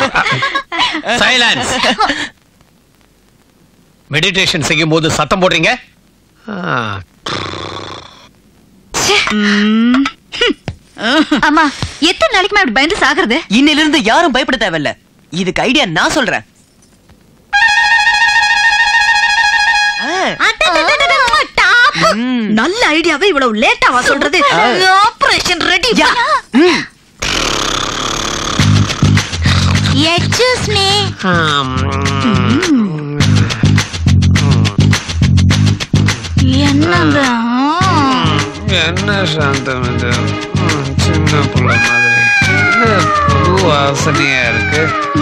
Silence meditation செய்யும் போது சத்தம் போடுறீங்க ஆ, அம்மா எத்தனை நாளைக்குமா இப்படி பயந்து சாகுறது இன்னில இருந்து யாரும் பயப்பட தேவையில்ல இதுக்கு ஐடியா நான் சொல்றேன் ஆ, ம். நல்ல ஐடியாவே இவ்வளவு லேட்டாவா சொல்றது ஆபரேஷன் ரெடி யா. ம். எக்ஸ்கியூஸ் மீ ஆம். என்னங்க என்ன சாந்தம் இது ம், சின்ன புள்ள மாதிரி என்ன புது வாசனையா இருக்கு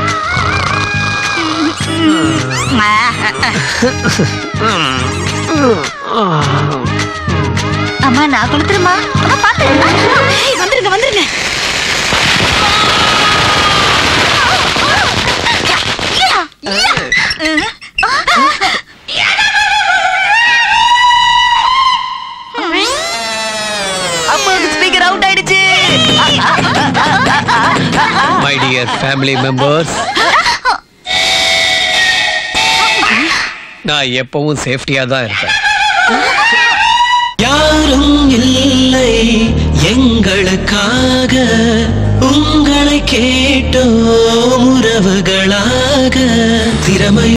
அம்மா நான் கொடுத்துருமா அம்மா பாத்து வந்துருங்க வந்துருங்க அப்பாவுக்கு ஸ்பீக்கர் அவுட் ஆயிடுச்சு மை டியர் ஃபேமிலி மெம்பர்ஸ் நான் எப்பவும் சேஃப்டியா தான் இருப்பேன் யாரும் இல்லை எங்களுக்காக உங்களை கேட்டோம்